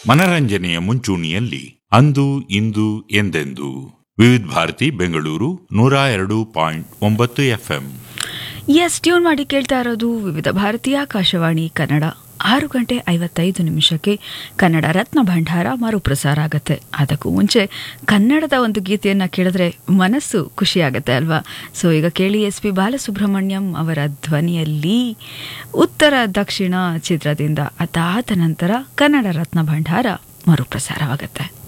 ಮನರಂಜನೆಯ ಮುಂಚೂಣಿಯಲ್ಲಿ ಅಂದು ಇಂದು ಎಂದೆಂದು ವಿವಿಧ ಭಾರತಿ ಬೆಂಗಳೂರು ನೂರ ಎರಡು ಪಾಯಿಂಟ್ ಒಂಬತ್ತು ಎಫ್ಎಂ ಎಸ್ ಟ್ಯೂನ್ ಮಾಡಿ ಕೇಳ್ತಾ ಇರೋದು ವಿವಿಧ ಭಾರತೀಯ ಆಕಾಶವಾಣಿ ಕನ್ನಡ ಆರು ಗಂಟೆ ಐವತ್ತೈದು ನಿಮಿಷಕ್ಕೆ ಕನ್ನಡ ರತ್ನ ಭಂಡಾರ ಮರುಪ್ರಸಾರ ಆಗತ್ತೆ ಅದಕ್ಕೂ ಮುಂಚೆ ಕನ್ನಡದ ಒಂದು ಗೀತೆಯನ್ನು ಕೇಳಿದ್ರೆ ಮನಸ್ಸು ಖುಷಿಯಾಗತ್ತೆ ಅಲ್ವಾ ಸೊ ಈಗ ಕೇಳಿ ಎಸ್ ಪಿ ಬಾಲಸುಬ್ರಹ್ಮಣ್ಯಂ ಅವರ ಧ್ವನಿಯಲ್ಲಿ ಉತ್ತರ ದಕ್ಷಿಣ ಚಿತ್ರದಿಂದ ಅದಾದ ನಂತರ ಕನ್ನಡ ರತ್ನ ಭಂಡಾರ ಮರುಪ್ರಸಾರವಾಗತ್ತೆ